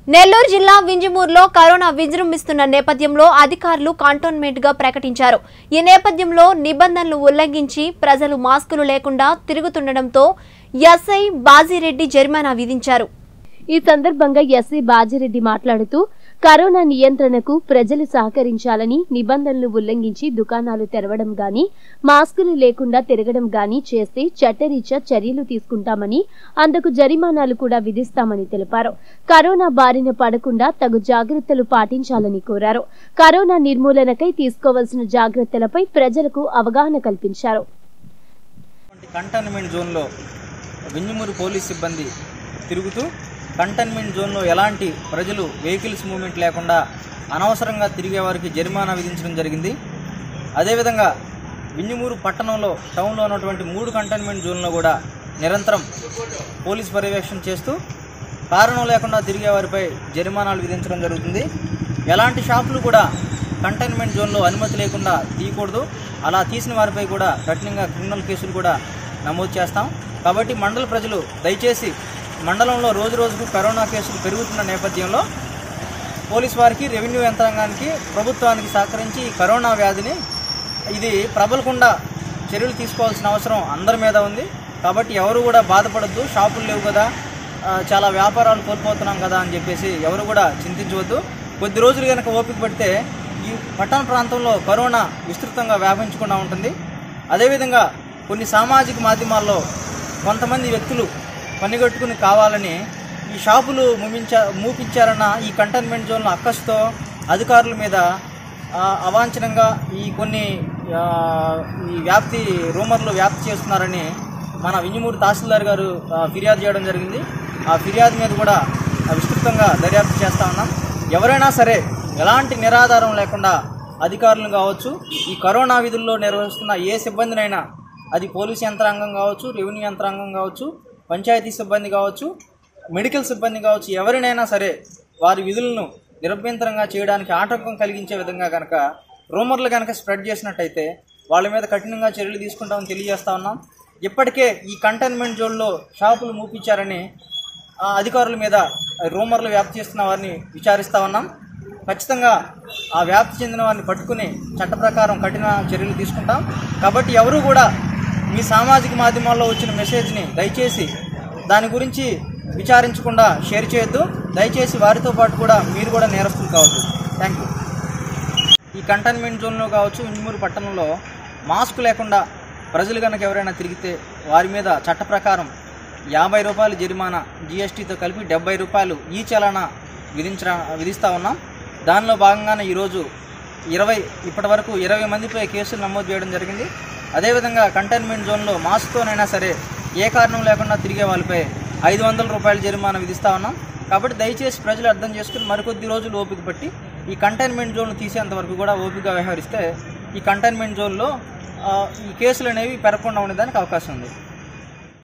నెల్లూరు జిల్లా వింజమూరులో కరోనా విజృంభిస్తున్న నేపథ్యంలో అధికారులు కంటోన్మెంట్ గా ప్రకటించారు ఈ నేపథ్యంలో నిబంధనలు ఉల్లంఘించి ప్రజలు మాస్కులు లేకుండా తిరుగుతుండటంతో ఎస్ఐ బాజిరెడ్డి జరిమానా విధించారు ఈ సందర్భంగా ఎస్సీ బాజిరెడ్డి మాట్లాడుతూ కరోనా నియంత్రణకు ప్రజలు సహకరించాలని నిబంధనలు ఉల్లంఘించి దుకాణాలు తెరవడం గాని మాస్కులు లేకుండా తిరగడం గాని చేస్తే చట్టరీత్యా చర్యలు తీసుకుంటామని అందుకు జరిమానాలు కూడా విధిస్తామని తెలిపారు కరోనా బారిన పడకుండా తగు జాగ్రత్తలు పాటించాలని కోరారు కరోనా నిర్మూలనకై తీసుకోవాల్సిన జాగ్రత్తలపై ప్రజలకు అవగాహన కల్పించారు కంటైన్మెంట్ జోన్లో వింజమూరు పోలీస్ సిబ్బంది తిరుగుతూ కంటైన్మెంట్ జోన్లో ఎలాంటి ప్రజలు వెహికల్స్ మూవ్మెంట్ లేకుండా అనవసరంగా తిరిగే వారికి జరిమానా విధించడం జరిగింది అదేవిధంగా వింజమూరు పట్టణంలో టౌన్లో ఉన్నటువంటి మూడు కంటైన్మెంట్ జోన్లో కూడా నిరంతరం పోలీస్ పర్యవేక్షణ చేస్తూ కారణం లేకుండా తిరిగే వారిపై జరిమానాలు విధించడం జరుగుతుంది ఎలాంటి షాపులు కూడా కంటైన్మెంట్ జోన్లో అనుమతి లేకుండా తీయకూడదు అలా తీసిన వారిపై కూడా కఠినంగా క్రిమినల్ కేసులు కూడా నమోదు చేస్తాం కాబట్టి మండల ప్రజలు దయచేసి మండలంలో రోజు రోజుకు కరోనా కేసులు పెరుగుతున్న నేపథ్యంలో పోలీస్ వారికి రెవెన్యూ యంత్రాంగానికి ప్రభుత్వానికి సహకరించి ఈ కరోనా వ్యాధిని ఇది ప్రబలకుండా చర్యలు తీసుకోవాల్సిన అవసరం అందరి మీద ఉంది కాబట్టి ఎవరు కూడా బాధపడద్దు షాపులు లేవు కదా ఆ, చాలా వ్యాపారాలు కోల్పోతున్నాం కదా అని చెప్పేసి ఎవరు కూడా చింతించవద్దు కొద్ది రోజులు కనుక ఓపిక పడితే ఈ పట్టణ ప్రాంతంలో కరోనా విస్తృతంగా వ్యాపించకుండా ఉంటుంది అదేవిధంగా కొన్ని సామాజిక మాధ్యమాల్లో కొంతమంది వ్యక్తులు పనిగట్టుకుని కావాలని ఈ షాపులు మూపించా మూపించారన్న ఈ కంటైన్మెంట్ జోన్ల అక్కస్తో అధికారుల మీద ఆ, అవాంఛనంగా ఈ కొన్ని ఆ, ఈ వ్యాప్తి రూమర్లు వ్యాప్తి చేస్తున్నారని మన వింజమూరు తహసీల్దార్ గారు ఆ, ఫిర్యాదు చేయడం జరిగింది ఆ ఫిర్యాదు మీద కూడా ఆ, విస్తృతంగా దర్యాప్తు చేస్తా ఉన్నాం ఎవరైనా సరే ఎలాంటి నిరాధారం లేకుండా అధికారులు కావచ్చు ఈ కరోనా విధుల్లో నిర్వహిస్తున్న ఏ సిబ్బందినైనా అది పోలీసు యంత్రాంగం కావచ్చు రెవెన్యూ యంత్రాంగం కావచ్చు పంచాయతీ సిబ్బంది కావచ్చు మెడికల్ సిబ్బంది కావచ్చు ఎవరినైనా సరే వారి విధులను నిరభ్యంతరంగా చేయడానికి ఆటంకం కలిగించే విధంగా కనుక రూమర్లు కనుక స్ప్రెడ్ చేసినట్టయితే వాళ్ళ మీద కఠినంగా చర్యలు తీసుకుంటామని తెలియజేస్తా ఉన్నాం ఇప్పటికే ఈ కంటైన్మెంట్ జోన్లో షాపులు మూపించారని ఆ అధికారుల మీద రూమర్లు వ్యాప్తి చేస్తున్న వారిని విచారిస్తా ఉన్నాం ఖచ్చితంగా ఆ వ్యాప్తి చెందిన వారిని పట్టుకుని చట్ట ప్రకారం కఠిన చర్యలు తీసుకుంటాం కాబట్టి ఎవరు కూడా మీ సామాజిక మాధ్యమాల్లో వచ్చిన మెసేజ్ని దయచేసి దాని గురించి విచారించకుండా షేర్ చేయొద్దు దయచేసి వారితో పాటు కూడా మీరు కూడా నేరస్తులు కావద్దు థ్యాంక్ యూ ఈ కంటైన్మెంట్ జోన్లో కావచ్చు ఇంజమూరు పట్టణంలో మాస్క్ లేకుండా ప్రజలు కనుక ఎవరైనా తిరిగితే వారి మీద చట్ట ప్రకారం యాభై రూపాయలు జరిమానా జీఎస్టీతో కలిపి డెబ్బై రూపాయలు ఈ చలానా విధించ విధిస్తూ ఉన్నాం దానిలో భాగంగానే ఈరోజు ఇరవై ఇప్పటి వరకు ఇరవై మందిపై కేసులు నమోదు చేయడం జరిగింది అదేవిధంగా కంటైన్మెంట్ జోన్లో మాస్క్తోనైనా సరే ఏ కారణం లేకుండా తిరిగే వాళ్ళపై ఐదు వందల రూపాయల జరిమానా విధిస్తా ఉన్నాం కాబట్టి దయచేసి ప్రజలు అర్థం చేసుకుని మరికొద్ది రోజులు ఓపిక పట్టి ఈ కంటైన్మెంట్ జోన్లు తీసేంత వరకు కూడా ఓపికగా వ్యవహరిస్తే ఈ కంటైన్మెంట్ జోన్లో ఆ, ఈ కేసులు అనేవి పెరగకుండా ఉండేదానికి అవకాశం ఉంది